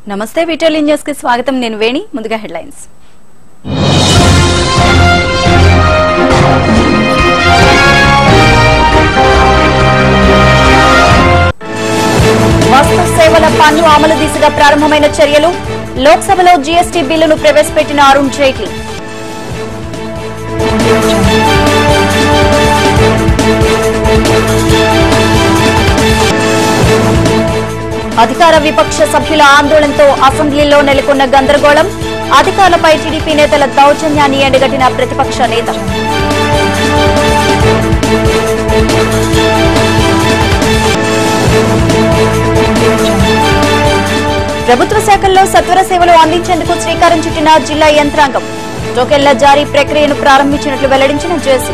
నమస్తే విటోలి న్యూస్ కి స్వాగతం నేను వేణి ముందుగా హెడ్లైన్స్ వస్తు సేవల పన్ను అమలు దిశగా ప్రారంభమైన చర్యలు లోక్సభలో జీఎస్టీ బిల్లును ప్రవేశపెట్టిన అరుణ్ జైట్లీ అధికార విపక్ష సభ్యుల ఆందోళనతో అసెంబ్లీలో నెలకొన్న గందరగోళం అధికారులపై టీడీపీ నేతల దౌర్జన్యాన్ని ఎండగట్టిన ప్రతిపక్ష నేత ప్రభుత్వ శాఖల్లో సత్వర సేవలు అందించేందుకు శ్రీకారం చుట్టిన జిల్లా యంత్రాంగం టోకెన్ల జారీ ప్రక్రియను ప్రారంభించినట్లు వెల్లడించిన జేసీ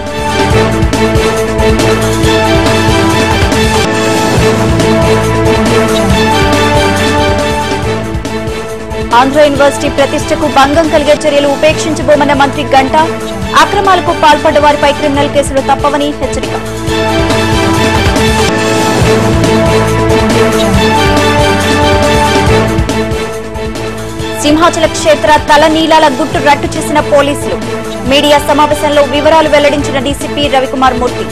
ఆంధ్ర యూనివర్సిటీ ప్రతిష్టకు భంగం కలిగే చర్యలు ఉపేక్షించబోమన్న మంత్రి గంట అక్రమాలకు పాల్పడ్డ వారిపై క్రిమినల్ కేసులు తప్పవని హెచ్చరిక సింహాచల క్షేత్ర తలనీలాల గుట్టు రట్టు చేసిన పోలీసులు మీడియా సమావేశంలో వివరాలు వెల్లడించిన డీసీపీ రవికుమార్ మూర్తి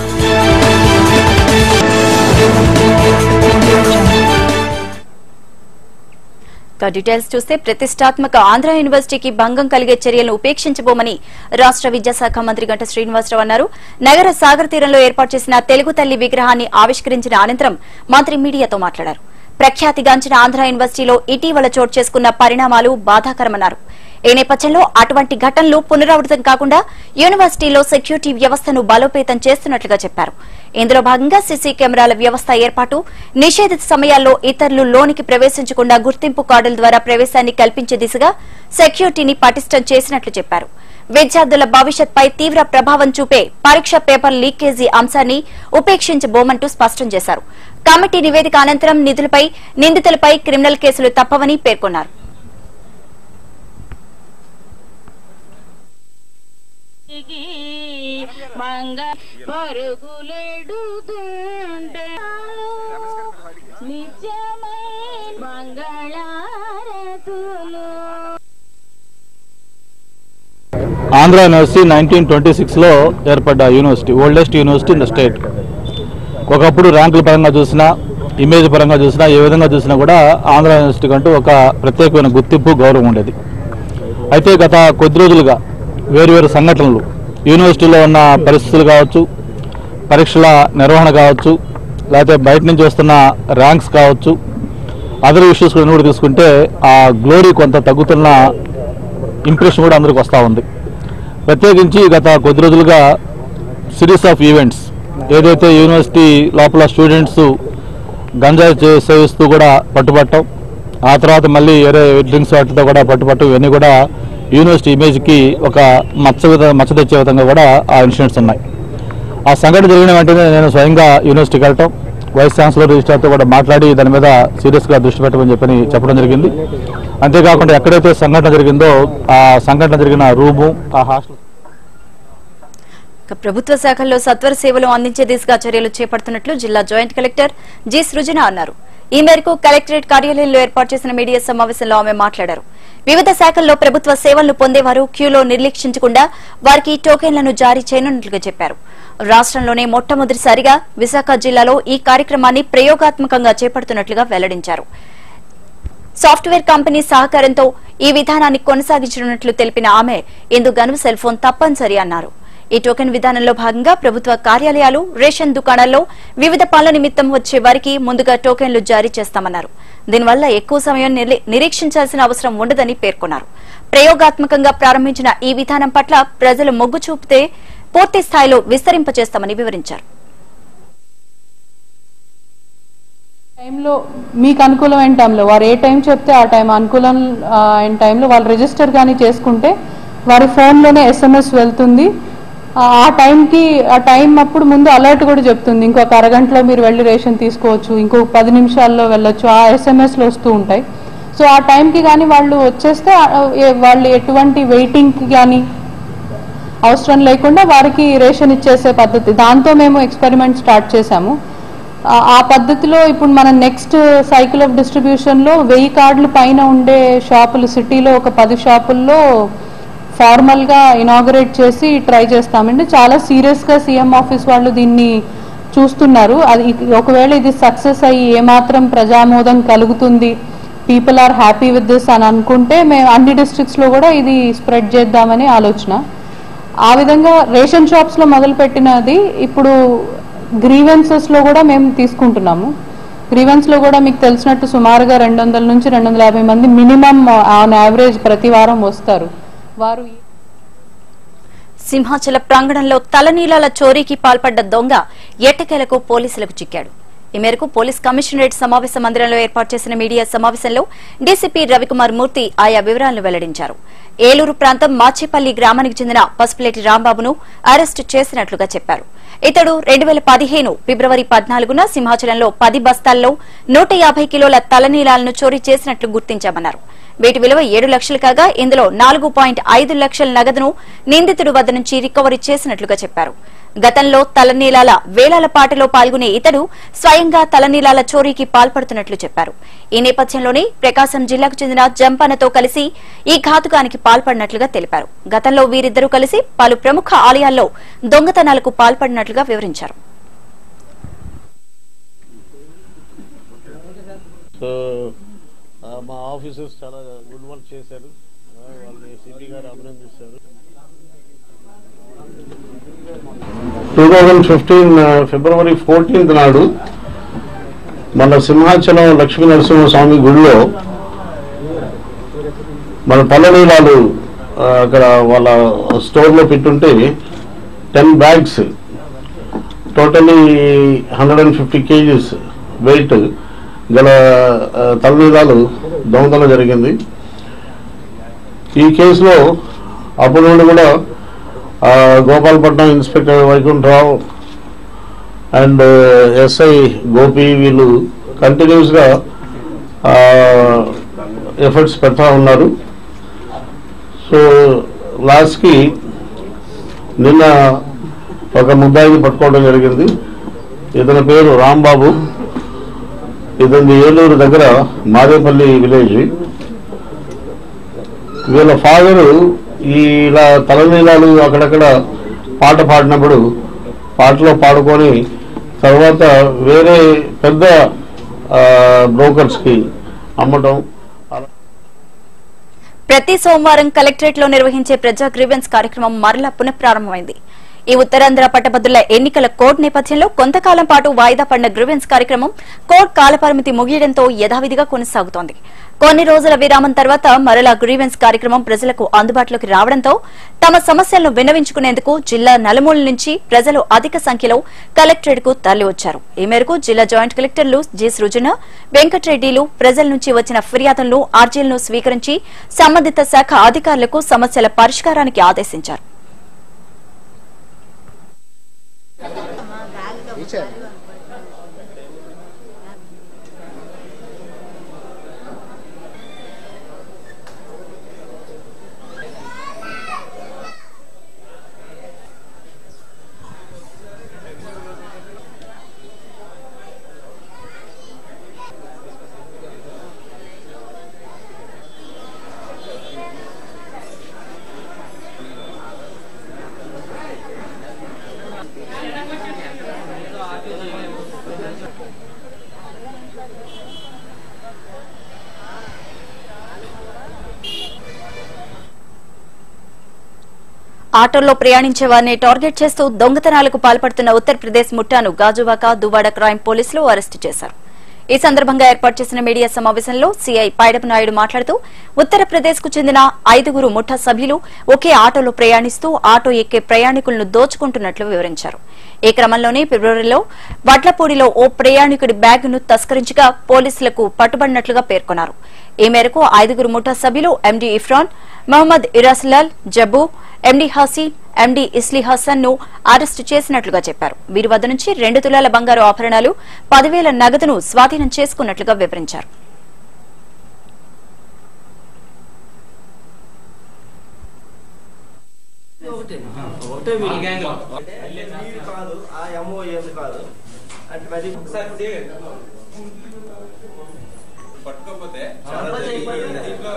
ఇక డీటెయిల్స్ చూస్తే ప్రతిష్టాత్మక ఆంధ్ర యూనివర్సిటీకి భంగం కలిగే చర్యలను ఉపేక్షించబోమని రాష్ట విద్యాశాఖ మంత్రి గంట శ్రీనివాసరావు అన్నారు నగర సాగర్ తీరంలో ఏర్పాటు చేసిన తెలుగు తల్లి విగ్రహాన్ని ఆవిష్కరించిన అనంతరం మంత్రి మీడియాతో మాట్లాడారు ప్రఖ్యాతిగాంచిన ఆంధ్ర యూనివర్సిటీలో ఇటీవల చోటు చేసుకున్న పరిణామాలు బాధాకరమన్నారు ఈ నేపథ్యంలో అటువంటి ఘటనలు పునరావృతం కాకుండా యూనివర్సిటీలో సెక్యూరిటీ వ్యవస్థను బలోపేతం చేస్తున్నట్లుగా చెప్పారు ఇందులో భాగంగా సీసీ కెమెరాల వ్యవస్థ ఏర్పాటు నిషేధిత సమయాల్లో ఇతరులు లోనికి ప్రవేశించకుండా గుర్తింపు కార్డుల ద్వారా ప్రవేశాన్ని కల్పించే దిశగా సెక్యూరిటీని పటిష్టం చేసినట్లు చెప్పారు విద్యార్థుల భవిష్యత్పై తీవ్ర ప్రభావం చూపే పరీక్ష పేపర్ లీకేజీ అంశాన్ని ఉపేక్షించబోమంటూ స్పష్టం చేశారు కమిటీ నివేదిక అనంతరం నిధులపై నిందితులపై క్రిమినల్ కేసులు తప్పవని పేర్కొన్నారు తిరిగి మంగ పరుగులెడుతుంటే నిజమై మంగళారతులు ఆంధ్ర యూనివర్సిటీ నైన్టీన్ ట్వంటీ సిక్స్లో ఏర్పడ్డ university oldest university in the state ఒకప్పుడు ర్యాంకుల పరంగా చూసినా ఇమేజ్ పరంగా చూసినా ఏ విధంగా చూసినా కూడా ఆంధ్ర యూనివర్సిటీకి అంటూ ఒక ప్రత్యేకమైన గుర్తింపు గౌరవం ఉండేది అయితే గత కొద్ది రోజులుగా వేరువేరు సంఘటనలు యూనివర్సిటీలో ఉన్న పరిస్థితులు కావచ్చు పరీక్షల నిర్వహణ కావచ్చు లేకపోతే బయట నుంచి వస్తున్న ర్యాంక్స్ కావచ్చు అదర్ ఇష్యూస్ కూడా కూడా తీసుకుంటే ఆ గ్లోరీ కొంత తగ్గుతున్న ఇంప్రెషన్ కూడా అందరికి వస్తూ ఉంది ప్రత్యేకించి గత కొద్ది రోజులుగా సిరీస్ ఆఫ్ ఈవెంట్స్ ఏదైతే యూనివర్సిటీ లోపల స్టూడెంట్స్ గంజాయి చే- సేవిస్తూ కూడా పట్టుబట్టం ఆ తర్వాత మళ్ళీ వేరే డ్రింక్స్ వాటితో కూడా పట్టుబట్టం ఇవన్నీ కూడా యూనివర్సిటీ ఇమేజ్కి ఒక మచ్చ విధ మచ్చ తెచ్చే విధంగా కూడా ఆ ఇన్సిడెంట్స్ ఉన్నాయి ఆ సంఘటన జరిగిన వెంటనే నేను స్వయంగా యూనివర్సిటీకి వెళ్ళటం వైస్ ఛాన్సలర్ రిజిస్ట్రార్తో కూడా మాట్లాడి దాని మీద సీరియస్గా దృష్టి పెట్టమని చెప్పని చెప్పడం జరిగింది అంతేకాకుండా ఎక్కడైతే సంఘటన జరిగిందో ఆ సంఘటన జరిగిన రూము ఆ హాస్టల్ ఇక ప్రభుత్వ శాఖల్లో సత్వర సేవలు అందించే దిశగా చర్యలు చేపడుతున్నట్లు జిల్లా జాయింట్ కలెక్టర్ జి సృజన అన్నారు ఈ మేరకు కలెక్టరేట్ కార్యాలయంలో ఏర్పాటు చేసిన మీడియా సమావేశంలో ఆమె మాట్లాడారు వివిధ శాఖల్లో ప్రభుత్వ సేవలను పొందేవారు క్యూలో నిర్లక్షించకుండా వారికి టోకెన్లను జారీ చేయనున్నట్లుగా చెప్పారు రాష్ట్రంలోనే మొట్టమొదటిసారిగా విశాఖ జిల్లాలో ఈ కార్యక్రమాన్ని ప్రయోగాత్మకంగా చేపడుతున్నట్లుగా వెల్లడించారు సాఫ్ట్వేర్ కంపెనీ సహకారంతో ఈ విధానాన్ని కొనసాగించనున్నట్లు తెలిపిన ఆమె ఇందుకు సెల్ ఫోన్ తప్పనిసరి అన్నారు ఈ టోకెన్ విధానంలో భాగంగా ప్రభుత్వ కార్యాలయాలు రేషన్ దుకాణాల్లో వివిధ పనుల నిమిత్తం వచ్చే వారికి ముందుగా టోకెన్లు జారీ చేస్తామన్నారు దీనివల్ల ఎక్కువ సమయం నిరి- నిరీక్షించాల్సిన అవసరం ఉండదని పేర్కొన్నారు ప్రయోగాత్మకంగా ప్రారంభించిన ఈ విధానం పట్ల ప్రజలు మొగ్గు చూపితే పూర్తి స్థాయిలో విస్తరింపచేస్తామని వివరించారు టైంలో మీకు అనుకూలమైన టైంలో వారు ఏ టైం చెప్తే ఆ టైం అనుకూలం ఆ, అయిన టైంలో వాళ్ళు రిజిస్టర్ కానీ చేసుకుంటే వారి ఫోన్లోనే ఎస్ఎంఎస్ వెళ్తుంది ఆ ఆ టైంకి ఆ టైం అప్పుడు ముందు అలర్ట్ కూడా చెప్తుంది ఇంకొక అరగంటలో మీరు వెళ్ళి రేషన్ తీసుకోవచ్చు ఇంకొక పది నిమిషాల్లో వెళ్ళొచ్చు ఆ ఎస్ఎంఎస్లు వస్తూ ఉంటాయి సో ఆ టైంకి కానీ వాళ్ళు వచ్చేస్తే ఆ, ఏ- వాళ్ళు ఎటువంటి వెయిటింగ్కి కానీ అవసరం లేకుండా వారికి రేషన్ ఇచ్చేసే పద్ధతి దాంతో మేము ఎక్స్పెరిమెంట్ స్టార్ట్ చేశాము ఆ- ఆ పద్ధతిలో ఇప్పుడు మన నెక్స్ట్ సైకిల్ ఆఫ్ డిస్ట్రిబ్యూషన్లో వెయ్యి కార్డులు పైన ఉండే షాపులు సిటీలో ఒక పది షాపుల్లో ఫార్మల్గా ఇనాగరేట్ చేసి ట్రై చేస్తామండి చాలా సీరియస్గా సీఎం ఆఫీస్ వాళ్ళు దీన్ని చూస్తున్నారు అది ఇక- ఒకవేళ ఇది సక్సెస్ అయ్యి ఏమాత్రం ప్రజామోదం కలుగుతుంది people are happy with this అని అనుకుంటే మేము అన్ని డిస్ట్రిక్ట్స్లో కూడా ఇది స్ప్రెడ్ చేద్దామని ఆలోచన ఆ విధంగా రేషన్ షాప్స్లో మొదలుపెట్టినది ఇప్పుడు గ్రీవెన్సెస్లో కూడా మేము తీసుకుంటున్నాము గ్రీవెన్స్లో కూడా మీకు తెలిసినట్టు సుమారుగా రెండు వందల నుంచి రెండు వందల యాభై మంది మినిమం ఆన్ యావరేజ్ ప్రతి వారం వస్తారు వారు ఈ- సింహాచల ప్రాంగణంలో తలనీలాల చోరీకి పాల్పడ్డ దొంగ ఎట్టకేలకు పోలీసులకు చిక్కాడు ఈ మేరకు పోలీస్ కమిషనరేట్ సమావేశ మందిరంలో ఏర్పాటు చేసిన మీడియా సమావేశంలో డీసీపీ రవికుమార్ మూర్తి ఆయా వివరాలను వెల్లడించారు ఏలూరు ప్రాంతం మాచేపల్లి గ్రామానికి చెందిన పసుపులేటి రాంబాబును అరెస్టు చేసినట్లుగా చెప్పారు ఇతడు రెండు వేల పదిహేను ఫిబ్రవరి పద్నాలుగున సింహాచలంలో పది బస్తాల్లో నూట యాభై కిలోల తలనీలాలను చోరీ చేసినట్లు గుర్తించామన్నారు వీటి విలువ ఏడు లక్షలు కాగా ఇందులో నాలుగు పాయింట్ ఐదు లక్షల నగదును నిందితుడి వద్ద నుంచి రికవరీ చేసినట్లుగా చెప్పారు గతంలో తలనీలాల వేలాల పాటలో పాల్గొనే ఇతడు స్వయంగా తలనీలాల చోరీకి పాల్పడుతున్నట్లు చెప్పారు ఈ నేపథ్యంలోనే ప్రకాశం జిల్లాకు చెందిన జంపనతో కలిసి ఈ ఘాతుకానికి పాల్పడినట్లుగా తెలిపారు గతంలో వీరిద్దరూ కలిసి పలు ప్రముఖ ఆలయాల్లో దొంగతనాలకు పాల్పడినట్లుగా వివరించారు సో ఆ, మా ఆఫీసర్స్ చాలా గుడ్ వర్క్ చేశారు ఆ, వాళ్ళని సిపి గారు అభినందిస్తారు two thousand fifteen February fourteenth నాడు మన సింహాచలం లక్ష్మీ నరసింహస్వామి గుడిలో మన పల్లనీలాలు ఆ, అక్కడ వాళ్ళ స్టోర్లో పెట్టుంటే ten bags totally hundred and fifty kgs weight గల ఆ, తలనీలాలు దొంగతనం జరిగింది ఈ కేసులో అప్పటి నుండి కూడా ఆ, Gopalapatnam inspector Vaikuntharao and SI Gopi వీళ్ళు కంటిన్యూస్గా ఎఫర్ట్స్ పెడతా ఉన్నారు సో లాస్ట్కి నిన్న ఒక ముద్దాయిని పట్టుకోవడం జరిగింది ఇతని పేరు రాంబాబు ఇతని ఏలూరు దగ్గర మాదేపల్లి విలేజ్ వీళ్ళ ఫాదరు ఈ ఇలా తలనీలాలు అక్కడక్కడ పాట పాడినప్పుడు పాటలో పాడుకొని తర్వాత వేరే పెద్ద బ్రోకర్స్కి అమ్మటం అలా ప్రతి సోమవారం కలెక్టరేట్ లో నిర్వహించే ప్రజా గ్రీవెన్స్ కార్యక్రమం మరలా పునఃప్రారంభమైంది ఈ ఉత్తరాంధ్ర పట్టభద్రుల ఎన్నికల కోడ్ నేపథ్యంలో కొంతకాలం పాటు వాయిదా పడిన గ్రీవెన్స్ కార్యక్రమం కోడ్ కాలపరిమితి ముగియడంతో యథావిధిగా కొనసాగుతోంది కొన్ని రోజుల విరామం తర్వాత మరలా గ్రీవెన్స్ కార్యక్రమం ప్రజలకు అందుబాటులోకి రావడంతో తమ సమస్యలను విన్నవించుకునేందుకు జిల్లా నలుమూల నుంచి ప్రజలు అధిక సంఖ్యలో కలెక్టరేట్ కు తరలివచ్చారు ఈ మేరకు జిల్లా జాయింట్ కలెక్టర్లు జి సృజన వెంకటరెడ్డిలు ప్రజల నుంచి వచ్చిన ఫిర్యాదులను అర్జీలను స్వీకరించి సంబంధిత శాఖ అధికారులకు సమస్యల పరిష్కారానికి ఆదేశించారు ఆటోల్లో ప్రయాణించే వారిని టార్గెట్ చేస్తూ దొంగతనాలకు పాల్పడుతున్న ఉత్తరప్రదేశ్ ముఠాను గాజువాక దువాడ క్రైమ్ పోలీసులు అరెస్టు చేశారు ఈ సందర్భంగా ఏర్పాటు చేసిన మీడియా సమావేశంలో సీఐ పైడపు నాయుడు మాట్లాడుతూ ఉత్తరప్రదేశ్ కు చెందిన ఐదుగురు ముఠా సభ్యులు ఒకే ఆటోలో ప్రయాణిస్తూ ఆటో ఎక్కే ప్రయాణికులను దోచుకుంటున్నట్లు వివరించారు ఈ క్రమంలోనే ఫిబ్రవరిలో వడ్లపూడిలో ఓ ప్రయాణికుడి బ్యాగును తస్కరించగా పోలీసులకు పట్టుబడినట్లుగా పేర్కొన్నారు ఈ మేరకు ఐదుగురు ముఠా సభ్యులు ఎండీ ఇఫ్రాన్ మహమ్మద్ ఇరాస్లాల్ జబ్బు ఎండీ హసీన్ ఎండీ ఇస్లీ హసన్ ను అరెస్టు చేసినట్లుగా చెప్పారు వీరి వద్ద నుంచి రెండు తులాల బంగారు ఆభరణాలు పదివేల నగదును స్వాధీనం చేసుకున్నట్లుగా వివరించారు ఒకటే వీళ్ళ గ్యాంగ్ వీళ్ళు కాదు ఆ ఎంఓ ఏది కాదు పట్టుకోకపోతే చాలా దీంట్లో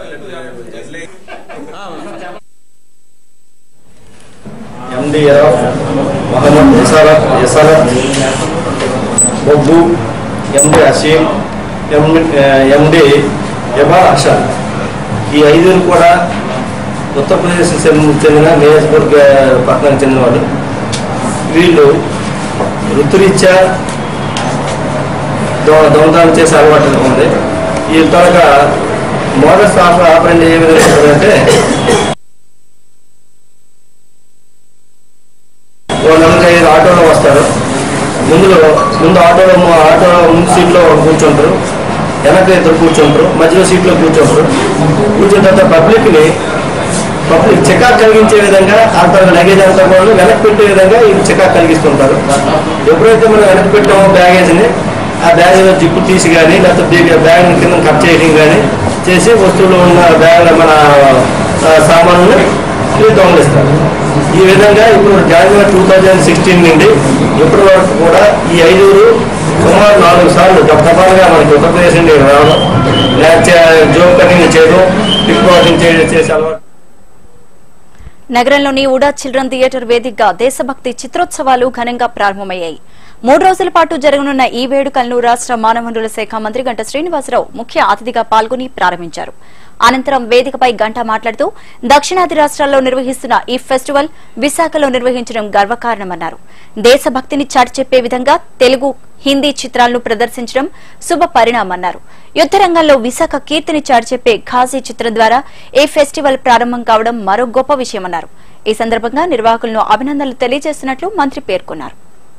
ఎండిఆర్ మొహమ్మద్ ఎసారత్ ఎసారత్ బొబ్బు ఎండి అసీం ఎండి ఎండి ఎబా అషా ఈ ఐదుగురు కూడా ఉత్తరప్రదేశ్ చెందిన చెందిన నియోజకవర్గ పట్టణానికి చెందిన వాళ్ళు వీళ్ళు వృత్తిరీత్యా దొ దొంగతనం చేసే అలవాటు ఉంది ఈ త్వరగా మోడల్స్ ఆఫర్ ఆపరేట్ ఏ విధంగా ఉంటుందంటే ఓ నలభై ఐదు ఆటోలో వస్తారు ముందులో ముందు ఆటోలో ము- ఆటోలో ముందు సీట్లో కూర్చుంటారు వెనక ఇద్దరు కూర్చుంటారు మధ్యలో సీట్లో కూర్చుంటారు కూర్చున్న తర్వాత పబ్లిక్ని పబ్లిక్ చికాకు కలిగించే విధంగా అంత లగేజ్ అంతా కూడా వెనక్కి పెట్టే విధంగా ఈ చికాకు కలిగిస్తుంటారు ఎప్పుడైతే మనం వెనక్కి పెట్టామో బ్యాగేజ్ని ఆ బ్యాగ్ జిప్పు తీసి కానీ లేకపోతే బ్యాగ్ కింద కట్ చేయడం కానీ చేసి వస్తువులు ఉన్న బ్యాగ్ మన ఆ, సామాన్లు ఇది దొంగలిస్తారు ఈ విధంగా ఇప్పుడు జనవరి టూ థౌజండ్ సిక్స్టీన్ నుండి ఇప్పటి వరకు కూడా ఈ ఐదుగురు సుమారు నాలుగు సార్లు దప్పదపాలుగా మనకి ఉత్తరప్రదేశ్ నుండి రావడం లేకపోతే జోబ్ కటింగ్ చేయడం పిక్ పాకెటింగ్ చేయడం చేసే అలవాటు నగరంలోని ఉడా చిల్డ్రన్ థియేటర్ వేదికగా దేశభక్తి చిత్రోత్సవాలు ఘనంగా ప్రారంభమయ్యాయి మూడు రోజుల పాటు జరగనున్న ఈ వేడుకలను రాష్ట మానవ వనరుల శాఖ మంత్రి గంట శ్రీనివాసరావు ముఖ్య అతిథిగా పాల్గొని ప్రారంభించారు అనంతరం వేదికపై గంట మాట్లాడుతూ దక్షిణాది రాష్ట్రాల్లో నిర్వహిస్తున్న ఈ ఫెస్టివల్ విశాఖలో నిర్వహించడం గర్వకారణమన్నారు దేశభక్తిని చాటి చెప్పే విధంగా తెలుగు హిందీ చిత్రాలను ప్రదర్శించడం శుభ పరిణామన్నారు యుద్ధ రంగంలో విశాఖ కీర్తిని చాటి చెప్పే ఖాజీ చిత్రం ద్వారా ఈ ఫెస్టివల్ ప్రారంభం కావడం మరో గొప్ప విషయమన్నారు ఈ సందర్భంగా నిర్వాహకులను అభినందనలు తెలియజేస్తున్నట్లు మంత్రి పేర్కొన్నారు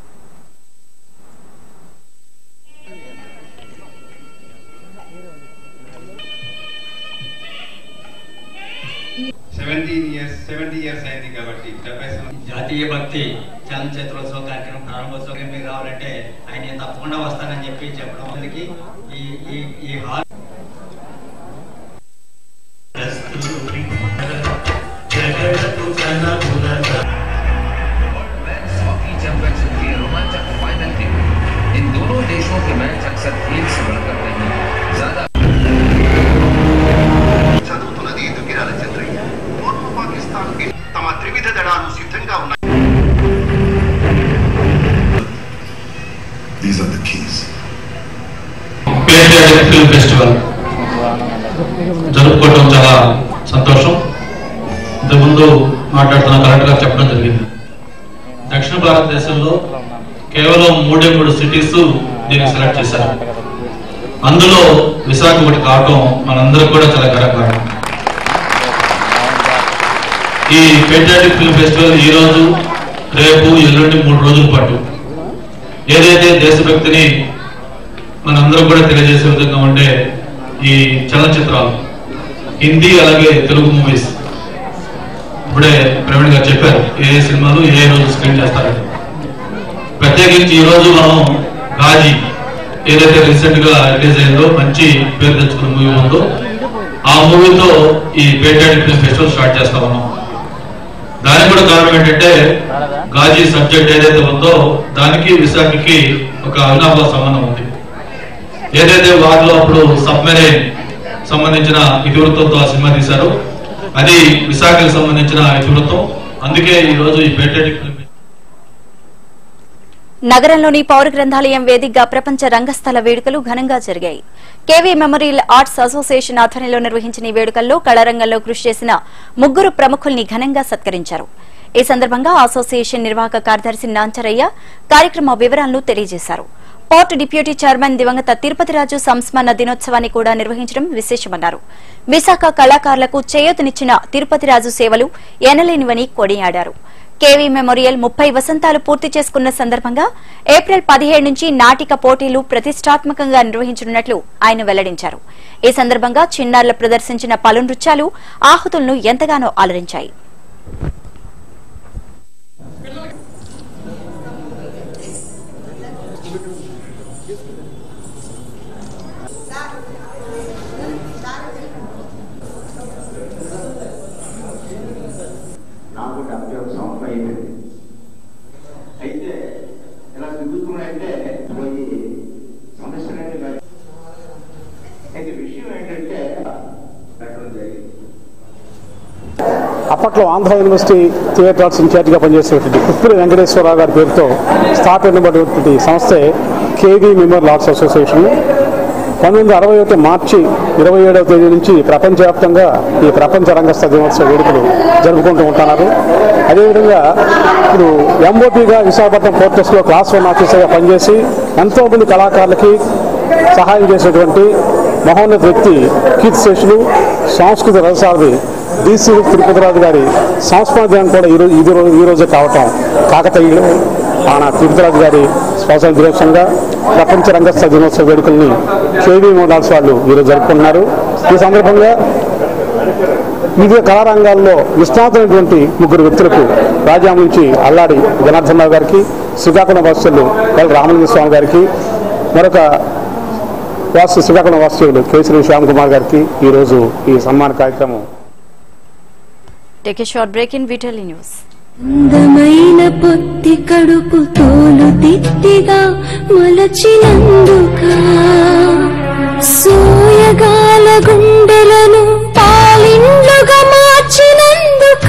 సెవెంటీన్ ఇయర్స్ సెవెంటీ ఇయర్స్ అయింది కాబట్టి డెబ్బై సంవత్సరాలు జాతీయ భక్తి చలనచిత్రోత్సవ కార్యక్రమం ప్రారంభోత్సవం మీరు రావాలంటే ఆయన నేను తప్పకుండా వస్తానని చెప్పి చెప్పడం అందరికి ఈ ఈ ఈ హాల్ हॉकी चैंपियनशिप की रोमांचक फाइनल के इन दोनों देशों के मैच अक्सर खेल से बढ़कर नहीं ज्यादा చదువుతున్నది దుగ్గిరాల చంద్రయ్య తూర్పు పాకిస్తాన్ కి తమ త్రివిధ దళాలు సిద్ధంగా ఉన్నాయి These are the keys. Patriotic film festival జరుపుకోవటం చాలా సంతోషం ఇంతకుముందు మాట్లాడుతున్న కరెక్ట్ గా చెప్పడం జరిగింది దక్షిణ భారతదేశంలో కేవలం మూడే మూడు సిటీస్ దీన్ని సెలెక్ట్ చేశారు అందులో విశాఖ ఒకటి కావటం మనందరికి కూడా చాలా గర్వకారణం ఈ పేట్రియాటిక్ ఫిల్మ్ ఫెస్టివల్ ఈ రోజు రేపు ఎల్లుండి మూడు రోజుల పాటు ఏదైతే దేశభక్తిని మనందరం కూడా తెలియజేసే విధంగా ఉండే ఈ చలనచిత్రాలు హిందీ అలాగే తెలుగు మూవీస్ ఇప్పుడే ప్రవీణ్ గారు చెప్పారు ఏ ఏ సినిమాలు ఏ ఏ రోజు స్క్రీన్ చేస్తారని ప్రత్యేకించి ఈ రోజు మనం గాజీ ఏదైతే రీసెంట్ గా రిలీజ్ అయిందో మంచి పేరు తెచ్చుకున్న మూవీ ఉందో ఆ మూవీతో ఈ పేటాటిక్ ఫిల్మ్ ఫెస్టివల్ స్టార్ట్ చేస్తా ఉన్నాం దానికి కూడా కారణం ఏంటంటే గాజీ సబ్జెక్ట్ ఏదైతే ఉందో దానికి విశాఖకి ఒక అవినాభావ సంబంధం ఉంది ఏదైతే వారిలో అప్పుడు సబ్మెరైన్ సంబంధించిన ఇతివృత్తంతో ఆ సినిమా తీశారో అది విశాఖకి సంబంధించిన ఇతివృత్తం అందుకే ఈ రోజు ఈ పేటెటిక్ ఫిల్మ్ నగరంలోని పౌర గ్రంథాలయం వేదికగా ప్రపంచ రంగస్థల వేడుకలు ఘనంగా జరిగాయి కేవీ మెమోరియల్ ఆర్ట్స్ అసోసియేషన్ ఆధ్వర్యంలో నిర్వహించిన ఈ వేడుకల్లో కళారంగంలో కృషి చేసిన ముగ్గురు ప్రముఖుల్ని ఘనంగా సత్కరించారు ఈ సందర్భంగా అసోసియేషన్ నిర్వాహక కార్యదర్శి నాంచరయ్య కార్యక్రమ వివరాలను తెలియజేశారు పోర్ట్ డిప్యూటీ చైర్మన్ దివంగత తిరుపతిరాజు సంస్మరణ దినోత్సవాన్ని కూడా నిర్వహించడం విశేషమన్నారు విశాఖ కళాకారులకు చేయూతనిచ్చిన తిరుపతిరాజు సేవలు ఎనలేనివని కొనియాడారు కేవీ మెమోరియల్ ముప్పై వసంతాలు పూర్తి చేసుకున్న సందర్భంగా ఏప్రిల్ పదిహేడు నుంచి నాటిక పోటీలు ప్రతిష్టాత్మకంగా నిర్వహించనున్నట్లు ఆయన వెల్లడించారు ఈ సందర్భంగా చిన్నారులు ప్రదర్శించిన పలు నృత్యాలు ఆహుతులను ఎంతగానో అలరించాయి నాకు డెబ్బై ఒక సంవత్సరం అయిపోయింది అయితే ఇలా తిరుగుతున్నాయంటే అప్పట్లో ఆంధ్ర యూనివర్సిటీ థియేటర్ ఆర్ట్స్ ఇన్ఛార్జిగా పనిచేసేటువంటి కుప్పిలి వెంకటేశ్వరరావు గారి పేరుతో స్థాపించబడినటువంటి సంస్థే కేవీ మెమోరియల్ ఆర్ట్స్ అసోసియేషన్ పంతొమ్మిది వందల అరవై ఒకటి మార్చి ఇరవై ఏడవ తేదీ నుంచి ప్రపంచవ్యాప్తంగా ఈ ప్రపంచ రంగస్థ దినోత్సవ వేడుకలు జరుపుకుంటూ ఉంటున్నారు అదేవిధంగా ఇప్పుడు ఎంఓపీగా విశాఖపట్నం పోర్టస్లో క్లాస్ వన్ ఆఫీసర్గా పనిచేసి ఎంతోమంది కళాకారులకి సహాయం చేసేటువంటి మహోన్నత వ్యక్తి కీర్తిశేషులు సాంస్కృతిక రథసారథి డిసి తిరుపతిరాజు గారి సంస్మరణ దినం కూడా ఈరోజు ఇది రోజు ఈ రోజే కావటం కాకతీయులు ఆయన తిరుపతిరాజు గారి స్వాతంత్ర దినోత్సవంగా ప్రపంచ రంగస్థ దినోత్సవ వేడుకల్ని కేవీ మోడాల్స్ వాళ్ళు ఈరోజు జరుపుకున్నారు ఈ సందర్భంగా వివిధ కళారంగాల్లో నిష్ణాతులైనటువంటి ముగ్గురు వ్యక్తులకు రాజ్యాంగం నుంచి అల్లాడి జనార్దన్ రావు గారికి శ్రీకాకుళం వాసులు ఎల్ రామలింగ స్వామి గారికి మరొక వాసు శ్రీకాకుళం వాసులు కేసరి శ్యామ్ కుమార్ గారికి ఈరోజు ఈ సన్మాన కార్యక్రమం take a short break in vital news అందమైన పొత్తి కడుపు తోలు తిత్తిగా మలచినందుక సోయగాల గుండెలను పాలిండ్లుగా మార్చినందుక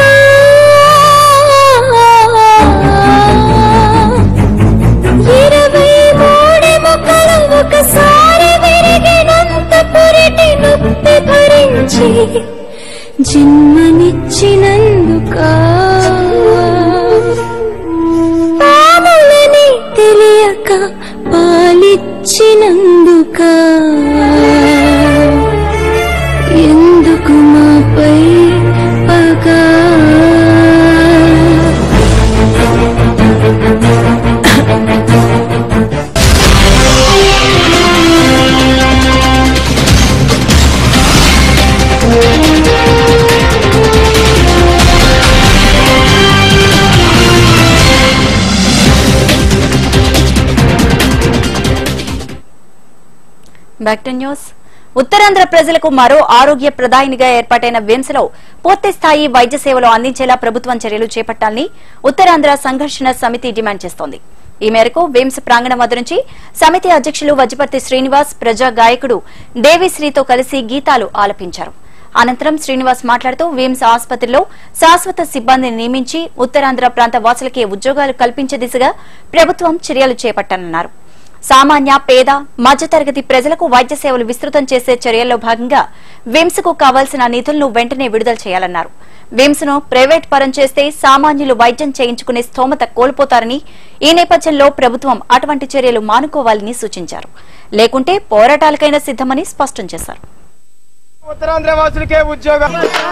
ఇరవై మూడెముకలు ఒకసారి విరిగినంత పురిటి నొప్పి భరించి జన్మనిచ్చినందుక పాములని తెలియక పాలిచ్చినందుక ఎందుకు మాపై పగా బ్యాక్ టు న్యూస్ ఉత్తరాంధ్ర ప్రజలకు మరో ఆరోగ్య ప్రదాయినిగా ఏర్పాటైన విమ్స్లో పూర్తి స్థాయి వైద్య సేవలు అందించేలా ప్రభుత్వం చర్యలు చేపట్టాలని ఉత్తరాంధ్ర సంఘర్షణ సమితి డిమాండ్ చేస్తోంది ఈ మేరకు విమ్స్ ప్రాంగణం వద్ద నుంచి సమితి అధ్యక్షులు వజ్రపర్తి శ్రీనివాస్ ప్రజా గాయకుడు దేవిశ్రీతో కలిసి గీతాలు ఆలపించారు అనంతరం శ్రీనివాస్ మాట్లాడుతూ విమ్స్ ఆసుపత్రిలో శాశ్వత సిబ్బందిని నియమించి ఉత్తరాంధ్ర ప్రాంత వాసులకి ఉద్యోగాలు కల్పించే దిశగా ప్రభుత్వం చర్యలు చేపట్టనున్నారు సామాన్య పేద మధ్యతరగతి ప్రజలకు వైద్య సేవలు విస్తృతం చేసే చర్యల్లో భాగంగా విమ్స్ కు కావాల్సిన నిధులను వెంటనే విడుదల చేయాలన్నారు విమ్స్ ను ప్రైవేట్ పరం చేస్తే సామాన్యులు వైద్యం చేయించుకునే స్తోమత కోల్పోతారని ఈ నేపథ్యంలో ప్రభుత్వం అటువంటి చర్యలు మానుకోవాలని సూచించారు లేకుంటే పోరాటాలకైనా సిద్దమని స్పష్టం చేశారు ఉత్తరాంధ్ర వాసులకే ఉద్యోగం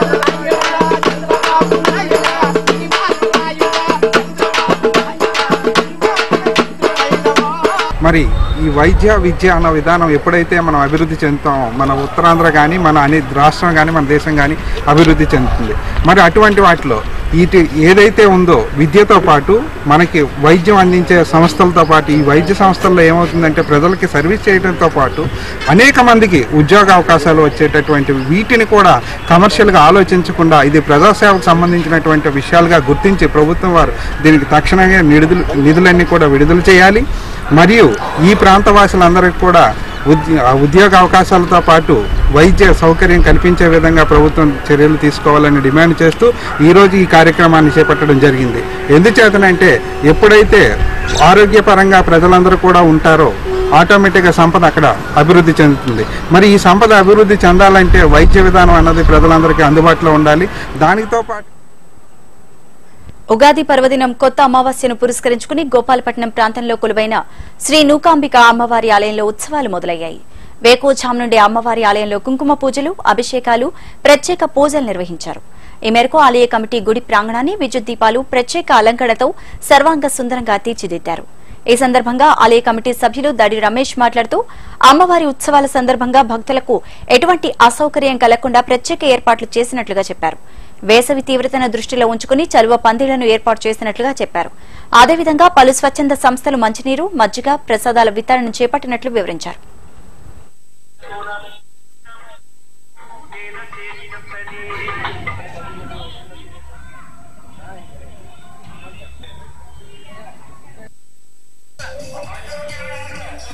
మరి ఈ వైద్య విద్య అన్న విధానం ఎప్పుడైతే మనం అభివృద్ధి చెందుతామో మన ఉత్తరాంధ్ర కానీ మన అన్ని రాష్ట్రం కానీ మన దేశం కానీ అభివృద్ధి చెందుతుంది మరి అటువంటి వాటిలో ఇటు ఏదైతే ఉందో విద్యతో పాటు మనకి వైద్యం అందించే సంస్థలతో పాటు ఈ వైద్య సంస్థల్లో ఏమవుతుందంటే ప్రజలకి సర్వీస్ చేయడంతో పాటు అనేక మందికి ఉద్యోగ అవకాశాలు వచ్చేటటువంటి వీటిని కూడా కమర్షియల్గా ఆలోచించకుండా ఇది ప్రజాసేవకు సంబంధించినటువంటి విషయాలుగా గుర్తించి ప్రభుత్వం వారు దీనికి తక్షణమే నిధులు నిధులన్నీ కూడా విడుదల చేయాలి మరియు ఈ ప్రాంత వాసులందరికీ కూడా ఉద్య- ఉద్యోగ అవకాశాలతో పాటు వైద్య సౌకర్యం కల్పించే విధంగా ప్రభుత్వం చర్యలు తీసుకోవాలని డిమాండ్ చేస్తూ ఈరోజు ఈ కార్యక్రమాన్ని చేపట్టడం జరిగింది ఎందుచేతనంటే ఎప్పుడైతే ఆరోగ్యపరంగా ప్రజలందరూ కూడా ఉంటారో ఆటోమేటిక్గా సంపద అక్కడ అభివృద్ధి చెందుతుంది మరి ఈ సంపద అభివృద్ధి చెందాలంటే వైద్య విధానం అన్నది ప్రజలందరికీ అందుబాటులో ఉండాలి దానితో పాటు ఉగాది పర్వదినం కొత్త అమావాస్యను పురస్కరించుకుని గోపాలపట్నం ప్రాంతంలో కొలువైన శ్రీ నూకాంబిక అమ్మవారి ఆలయంలో ఉత్సవాలు మొదలయ్యాయి వేకోజాం నుండి అమ్మవారి ఆలయంలో కుంకుమ పూజలు అభిషేకాలు ప్రత్యేక పూజలు నిర్వహించారు ఈ మేరకు ఆలయ కమిటీ గుడి ప్రాంగణాన్ని విద్యుత్ దీపాలు ప్రత్యేక అలంకరణతో సర్వాంగ సుందరంగా తీర్చిదిద్దారు ఈ సందర్భంగా ఆలయ కమిటీ సభ్యులు దడి రమేష్ మాట్లాడుతూ అమ్మవారి ఉత్సవాల సందర్భంగా భక్తులకు ఎటువంటి అసౌకర్యం కలగకుండా ప్రత్యేక ఏర్పాట్లు చేసినట్లుగా చెప్పారు వేసవి తీవ్రతను దృష్టిలో ఉంచుకుని చలువ పందిళ్లను ఏర్పాటు చేసినట్లుగా చెప్పారు అదేవిధంగా పలు స్వచ్ఛంద సంస్థలు మంచినీరు మజ్జిగ ప్రసాదాల వితరణ చేపట్టినట్లు వివరించారు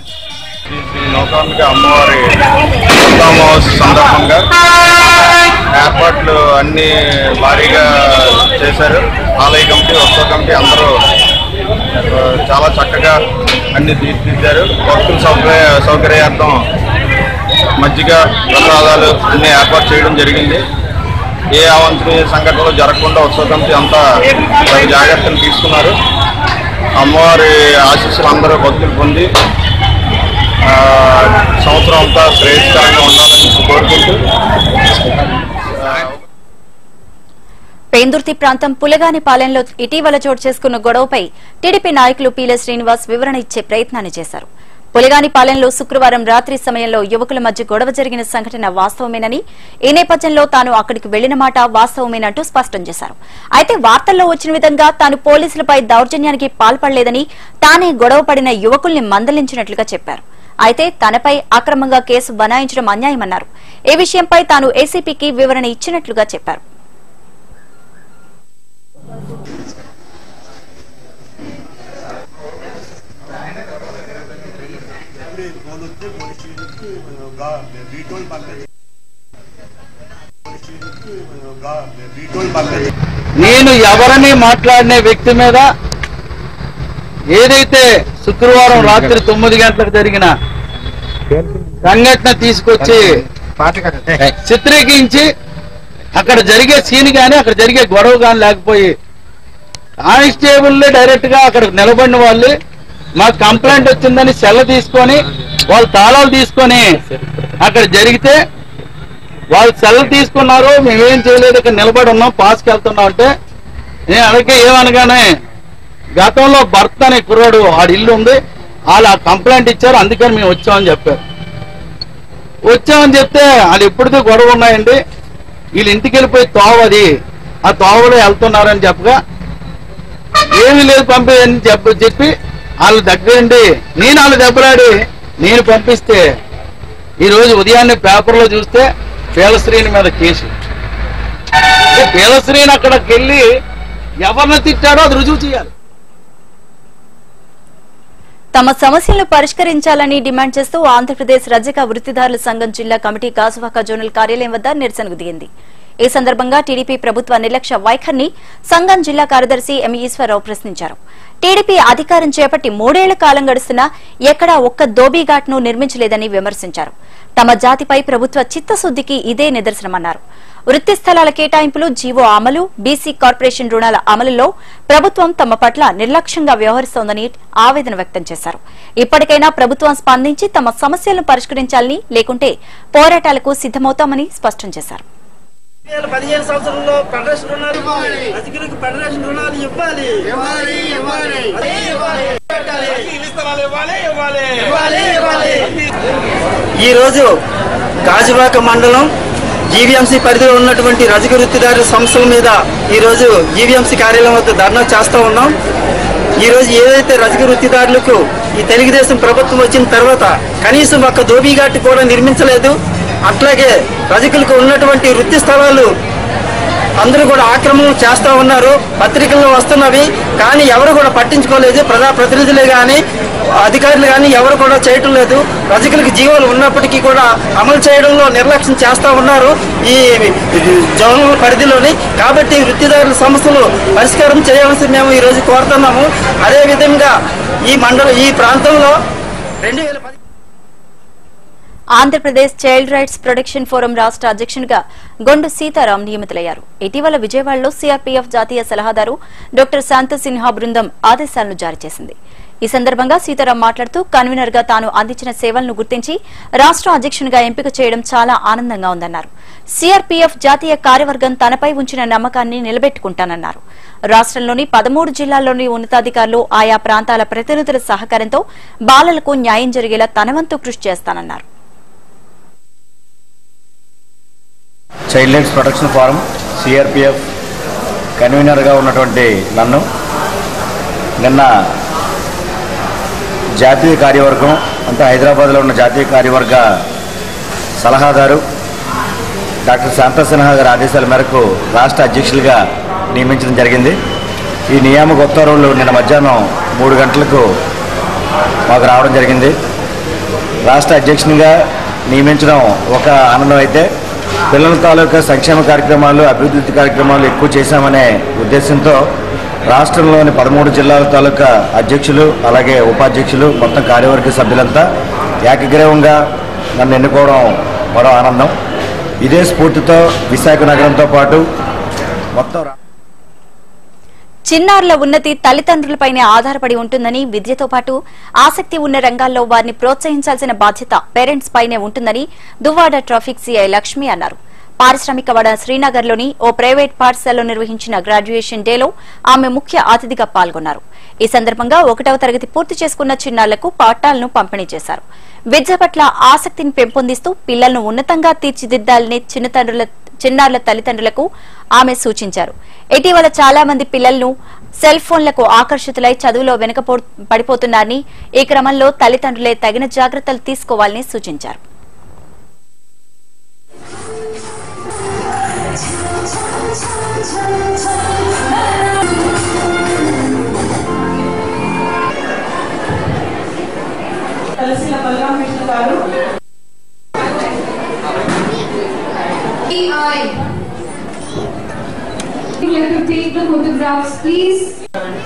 శ్రీ శ్రీ నౌకాంబిక అమ్మవారి అమరావతి సందర్భంగా ఏర్పాట్లు అన్ని భారీగా చేశారు ఆలయ కమిటీ ఉత్సవ కమిటీ అందరూ ఆ, చాలా చక్కగా అన్ని తీర్చిదిద్దారు భక్తుల సౌకర్య సౌకర్యార్థం మజ్జిగ ప్రసాదాలు అన్ని ఏర్పాటు చేయడం జరిగింది ఏ అవాంఛనీయ సంఘటనలు జరగకుండా ఉత్సవ కమిటీ అంతా తగు జాగ్రత్తలు తీసుకున్నారు అమ్మవారి ఆశీస్సులు అందరూ భక్తులు పొంది ఆ, సంవత్సరం అంతా శ్రేయస్కరంగా ఉండాలని కోరుకుంటూ పేందుర్తి ప్రాంతం పులగానిపాలెంలో ఇటీవల చోటు చేసుకున్న గొడవపై టీడీపీ నాయకులు పీలే శ్రీనివాస్ వివరణ ఇచ్చే ప్రయత్నాన్ని చేశారు పులిగానిపాలెంలో శుక్రవారం రాత్రి సమయంలో యువకుల మధ్య గొడవ జరిగిన సంఘటన వాస్తవమేనని ఈ నేపథ్యంలో తాను అక్కడికి వెళ్లిన మాట వాస్తవమేనంటూ స్పష్టం చేశారు అయితే వార్తల్లో వచ్చిన విధంగా తాను పోలీసులపై దౌర్జన్యానికి పాల్పడలేదని తానే గొడవ పడిన యువకుల్ని మందలించినట్లుగా చెప్పారు అయితే తనపై అక్రమంగా కేసు బనాయించడం అన్యాయమన్నారు ఈ విషయంపై తాను ఏసీపీకి వివరణ ఇచ్చినట్లుగా చెప్పారు నేను ఎవరని మాట్లాడిన వ్యక్తి మీద ఏదైతే శుక్రవారం రాత్రి తొమ్మిది గంటలకు జరిగిన సంఘటన తీసుకొచ్చి చిత్రీకరించి అక్కడ జరిగే సీన్ గాని అక్కడ జరిగే గొడవ గాని లేకపోయి కానిస్టేబుల్ డైరెక్ట్ గా అక్కడ నిలబడిన వాళ్ళు మాకు కంప్లైంట్ వచ్చిందని సెల్ల తీసుకొని వాళ్ళు తాళాలు తీసుకొని అక్కడ జరిగితే వాళ్ళు సెల్ తీసుకున్నారు మేమేం చేయలేదు ఇక్కడ నిలబడి ఉన్నాం పాస్కి వెళ్తున్నాం అంటే నేను అడిగే ఏమనగానే గతంలో భర్త అనే కుర్రాడు ఆడి ఇల్లు ఉంది వాళ్ళు ఆ కంప్లైంట్ ఇచ్చారు అందుకని మేము వచ్చామని చెప్పారు వచ్చామని చెప్తే వాళ్ళు ఎప్పుడుదో గొడవ ఉన్నాయండి వీళ్ళు ఇంటికి వెళ్ళిపోయి తోవది ఆ తోవలో వెళ్తున్నారని చెప్పగా ఏమీ లేదు పంపి అని చెప్ప చెప్పి వాళ్ళ దగ్గరండి నేను వాళ్ళు దెబ్బలాడి నేను పంపిస్తే ఈ రోజు ఉదయాన్నే పేపర్లో చూస్తే పేలశ్రీని మీద కేసు అంటే పేలశ్రీని అక్కడికి వెళ్ళి ఎవరిని తిట్టాడో అది రుజువు చేయాలి తమ సమస్యలను పరిష్కరించాలని డిమాండ్ చేస్తూ ఆంధ్రప్రదేశ్ రజక వృత్తిదారుల సంఘం జిల్లా కమిటీ గాజువాక జోనల్ కార్యాలయం వద్ద నిరసనకు దిగింది ఈ సందర్భంగా టీడీపీ ప్రభుత్వ నిర్లక్ష్య వైఖరిని సంఘం జిల్లా కార్యదర్శి ఎం ఈశ్వరరావు ప్రశ్నించారు టీడీపీ అధికారం చేపట్టి మూడేళ్ల కాలం గడుస్తున్నా ఎక్కడా ఒక్క దోబీఘాట్ ను నిర్మించలేదని విమర్శించారు తమ జాతిపై ప్రభుత్వ చిత్తశుద్దికి ఇదే నిదర్శనమన్నారు వృత్తి స్థలాల కేటాయింపులు జీవో అమలు బీసీ కార్పొరేషన్ రుణాల అమలులో ప్రభుత్వం తమ పట్ల నిర్లక్ష్యంగా వ్యవహరిస్తోందని ఆవేదన వ్యక్తం చేశారు ఇప్పటికైనా ప్రభుత్వం స్పందించి తమ సమస్యలను పరిష్కరించాలని లేకుంటే పోరాటాలకు సిద్దమవుతామని స్పష్టం చేశారు పదిహేను సంవత్సరంలో ఫెడరేషన్ రుణాలు ఇవ్వాలి రజకులకు ఫెడరేషన్ రుణాలు ఇవ్వాలి ఇవ్వాలి ఇవ్వాలి ఈ రోజు గాజువాక మండలం జీవీఎంసీ పరిధిలో ఉన్నటువంటి రజక వృత్తిదారుల సంస్థల మీద ఈ రోజు జీవీఎంసీ కార్యాలయం వద్ద ధర్నా చేస్తూ ఉన్నాం ఈ రోజు ఏదైతే రజక వృత్తిదారులకు ఈ తెలుగుదేశం ప్రభుత్వం వచ్చిన తర్వాత కనీసం ఒక్క దోబీఘాట్ కూడా నిర్మించలేదు అట్లాగే రజకులకు ఉన్నటువంటి వృత్తి స్థలాలు అందరూ కూడా ఆక్రమణ చేస్తూ ఉన్నారు పత్రికల్లో వస్తున్నవి కానీ ఎవరు కూడా పట్టించుకోలేదు ప్రజా ప్రతినిధులే కానీ అధికారులు కానీ ఎవరు కూడా చేయటం లేదు రజకులకు జీవాలు ఉన్నప్పటికీ కూడా అమలు చేయడంలో నిర్లక్ష్యం చేస్తూ ఉన్నారు ఈ జోనల్ పరిధిలోని కాబట్టి వృత్తిదారుల సమస్యలు పరిష్కారం చేయవలసి మేము ఈ రోజు కోరుతున్నాము అదేవిధంగా ఈ మండలం ఈ ప్రాంతంలో రెండు వేల పది Andhra Pradesh child rights protection forum రాష్ట్ర అధ్యక్షునిగా గొండు సీతారాం నియమితులయ్యారు ఇటీవల విజయవాడలో సీఆర్పీఎఫ్ జాతీయ సలహాదారు డాక్టర్ శాంత సిన్హా బృందం ఆదేశాలను జారీ చేసింది ఈ సందర్భంగా సీతారాం మాట్లాడుతూ కన్వీనర్ గా తాను అందించిన సేవలను గుర్తించి రాష్ట్ర అధ్యక్షునిగా ఎంపిక చేయడం చాలా ఆనందంగా ఉందన్నారు సీఆర్పీఎఫ్ జాతీయ కార్యవర్గం తనపై ఉంచిన నమ్మకాన్ని నిలబెట్టుకుంటానన్నారు రాష్ట్రంలోని పదమూడు జిల్లాల్లోని ఉన్నతాధికారులు ఆయా ప్రాంతాల ప్రతినిధుల సహకారంతో బాలలకు న్యాయం జరిగేలా తనవంతు కృషి చేస్తానన్నారు child lines protection forum CRPF కన్వీనర్గా ఉన్నటువంటి నన్ను నిన్న జాతీయ కార్యవర్గం అంటే హైదరాబాద్లో ఉన్న జాతీయ కార్యవర్గ సలహాదారు డాక్టర్ శాంతా సిన్హా గారి ఆదేశాల మేరకు రాష్ట్ర అధ్యక్షులుగా నియమించడం జరిగింది ఈ నియామక ఉత్తర్వులు నిన్న మధ్యాహ్నం మూడు గంటలకు మాకు రావడం జరిగింది రాష్ట్ర అధ్యక్షునిగా నియమించడం ఒక ఆనందం అయితే పిల్లల తాలూకా సంక్షేమ కార్యక్రమాలు అభివృద్ధి కార్యక్రమాలు ఎక్కువ చేశామనే ఉద్దేశంతో రాష్ట్రంలోని పదమూడు జిల్లాల తాలూకా అధ్యక్షులు అలాగే ఉపాధ్యక్షులు మొత్తం కార్యవర్గ సభ్యులంతా ఏకగ్రీవంగా నన్ను ఎన్నుకోవడం మరో ఆనందం ఇదే స్ఫూర్తితో విశాఖ నగరంతో పాటు మొత్తం రా- చిన్నారుల ఉన్నతి తల్లిదండ్రులపైనే ఆధారపడి ఉంటుందని విద్యతో పాటు ఆసక్తి ఉన్న రంగాల్లో వారిని ప్రోత్సహించాల్సిన బాధ్యత పేరెంట్స్ పైనే ఉంటుందని దువ్వాడ ట్రాఫిక్ సిఐ లక్ష్మి అన్నారు పారిశ్రామికవాడ శ్రీనగర్లోని ఓ ప్రైవేట్ పాఠశాలలో నిర్వహించిన గ్రాడ్యుయేషన్ డేలో ఆమె ముఖ్య అతిథిగా పాల్గొన్నారు ఈ సందర్భంగా ఒకటవ తరగతి పూర్తి చేసుకున్న చిన్నారులకు పాఠాలను పంపిణీ చేశారు విద్య పట్ల ఆసక్తిని పెంపొందిస్తూ పిల్లలను ఉన్నతంగా తీర్చిదిద్దాలని చిన్నతండ్రుల చిన్నారుల తల్లిదండ్రులకు ఆమె సూచించారు ఇటీవల చాలా మంది పిల్లలను సెల్ ఫోన్లకు ఆకర్షితులై చదువులో వెనుక పడిపోతున్నారని ఈ క్రమంలో తల్లిదండ్రులే తగిన జాగ్రత్తలు తీసుకోవాలని సూచించారు కలిసిన బలరామకృష్ణ గారు You have to take the photographs, please.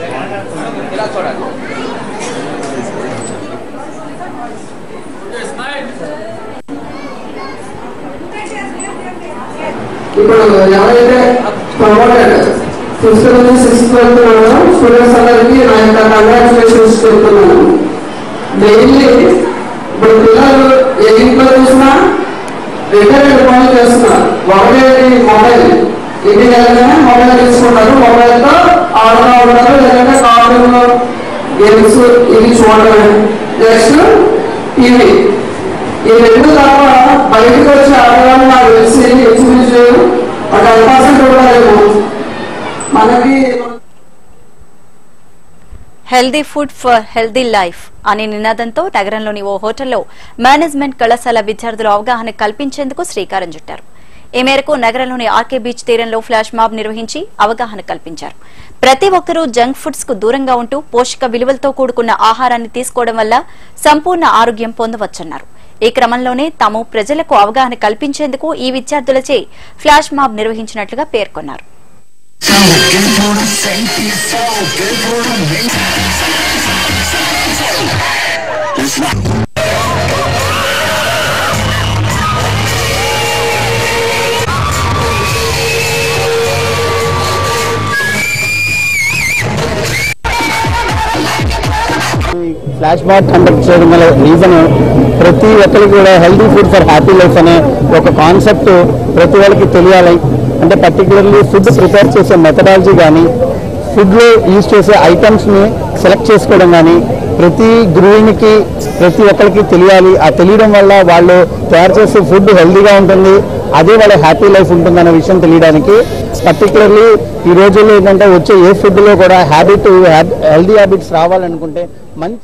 ఇప్పుడు ఎవరైతే ప్రమోటెడ్ ఫిఫ్త్ నుంచి సిక్స్త్ వెళ్తున్నారో స్టూడెంట్స్ అందరికీ నా యొక్క కంగ్రాచులేషన్స్ చెప్తున్నాను మెయిన్లీ ఇప్పుడు పిల్లలు ఏ ఇంట్లో చూసినా రెండే రెండు పనులు చేస్తున్నారు ఒకటి మొబైల్ ఇంటికి వెళ్ళగానే మొబైల్ తీసుకుంటారు మొబైల్తో ఆడుతూ ఉంటారు లేదంటే కార్టూన్ గేమ్స్ ఇవి చూడడమే నెక్స్ట్ టీవీ ఈ రెండు తప్ప బయటకు వచ్చి ఆడవాళ్ళు నాకు తెలిసి ఇంచుమించు ఒక టెన్ పర్సెంట్ కూడా లేవు మనకి healthy food for healthy life అనే నినాదంతో నగరంలోని ఓ హోటల్లో మేనేజ్మెంట్ కళాశాల విద్యార్థులు అవగాహన కల్పించేందుకు శ్రీకారం చుట్టారు ఈ మేరకు నగరంలోని ఆర్కే బీచ్ తీరంలో ఫ్లాష్ మాబ్ నిర్వహించి అవగాహన కల్పించారు ప్రతి ఒక్కరూ జంక్ ఫుడ్స్ కు దూరంగా ఉంటూ పోషక విలువలతో కూడుకున్న ఆహారాన్ని తీసుకోవడం వల్ల సంపూర్ణ ఆరోగ్యం పొందవచ్చన్నారు ఈ క్రమంలోనే తాము ప్రజలకు అవగాహన కల్పించేందుకు ఈ విద్యార్థులచే ఫ్లాష్ మాబ్ నిర్వహించినట్లుగా పేర్కొన్నారు ఫ్లాష్ బాట్ కండక్ట్ చేయడం గల రీజన్ ప్రతి ఒక్కరికి కూడా healthy food for happy life అనే ఒక కాన్సెప్ట్ ప్రతి వాళ్ళకి తెలియాలి అంటే పర్టికులర్లీ ఫుడ్ ప్రిపేర్ చేసే మెథడాలజీ కానీ ఫుడ్లో యూజ్ చేసే ఐటమ్స్ని సెలెక్ట్ చేసుకోవడం కానీ ప్రతి గృహిణికి ప్రతి ఒక్కరికి తెలియాలి ఆ తెలియడం వల్ల వాళ్ళు తయారు చేసే ఫుడ్ హెల్తీగా ఉంటుంది అదే వాళ్ళ హ్యాపీ లైఫ్ ఉంటుందనే విషయం తెలియడానికి పర్టికులర్లీ ఈ రోజుల్లో ఏంటంటే వచ్చే ఏ ఫుడ్లో కూడా హ్యాబిట్ హెల్దీ హ్యాబిట్స్ రావాలనుకుంటే మంచి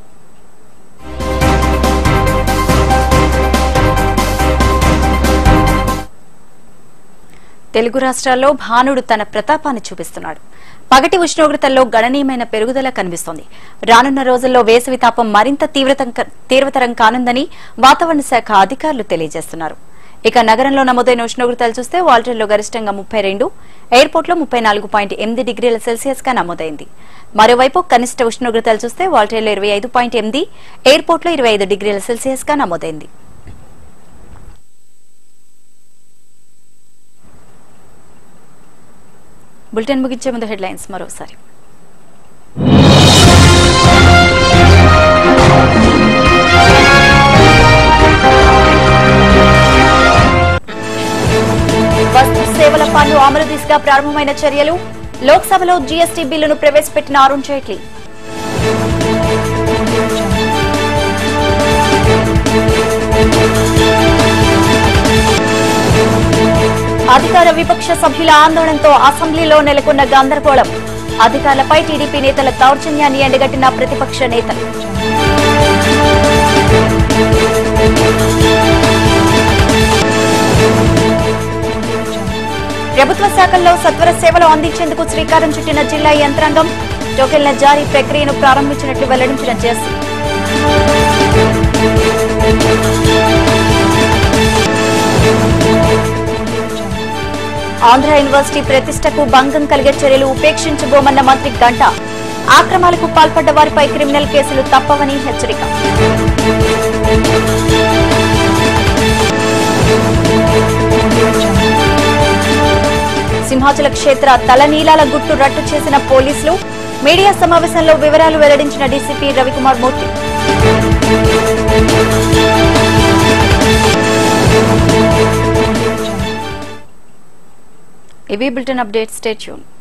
తెలుగు రాష్ట్రాల్లో భానుడు తన ప్రతాపాన్ని చూపిస్తున్నాడు పగటి ఉష్ణోగ్రతల్లో గణనీయమైన పెరుగుదల కనిపిస్తోంది రానున్న రోజుల్లో వేసవి తాపం మరింత తీవ్రతం తీవ్రతరం కానుందని వాతావరణ శాఖ అధికారులు తెలియజేస్తున్నారు ఇక నగరంలో నమోదైన ఉష్ణోగ్రతలు చూస్తే వాల్టర్లో గరిష్టంగా ముప్పై రెండు ఎయిర్పోర్ట్లో ముప్పై నాలుగు పాయింట్ ఎనిమిది డిగ్రీల సెల్సియస్ గా నమోదైంది మరోవైపు కనిష్ట ఉష్ణోగ్రతలు చూస్తే వాల్టర్లో ఇరవై ఐదు పాయింట్ ఎనిమిది ఎయిర్పోర్ట్లో ఇరవై ఐదు డిగ్రీల సెల్సియస్ గా నమోదైంది బులెటిన్ ముగించే ముందు హెడ్లైన్స్ మరోసారి వస్తు సేవల పన్ను అమలు దిశగా ప్రారంభమైన చర్యలు లోక్సభలో జీఎస్టీ బిల్లును ప్రవేశపెట్టిన అరుణ్ జైట్లీ అధికార విపక్ష సభ్యుల ఆందోళనతో అసెంబ్లీలో నెలకొన్న గందరగోళం అధికారులపై టీడీపీ నేతల దౌర్జన్యాన్ని ఎండగట్టిన ప్రతిపక్ష నేతలు ప్రభుత్వ శాఖల్లో సత్వర సేవలు అందించేందుకు శ్రీకారం చుట్టిన జిల్లా యంత్రాంగం టోకెన్ల జారీ ప్రక్రియను ప్రారంభించినట్లు వెల్లడించిన జేసీ ఆంధ్ర యూనివర్సిటీ ప్రతిష్టకు భంగం కలిగే చర్యలు ఉపేక్షించబోమన్న మంత్రి గంట ఆక్రమాలకు పాల్పడ్డ వారిపై క్రిమినల్ కేసులు తప్పవని హెచ్చరిక సింహాచల క్షేత్ర తలనీలాల గుట్టు రట్టు చేసిన పోలీసులు మీడియా సమావేశంలో వివరాలు వెల్లడించిన డీసీపీ రవికుమార్ మూర్తి ఇవి బులెటిన్ అప్డేట్ స్టేట్యూన్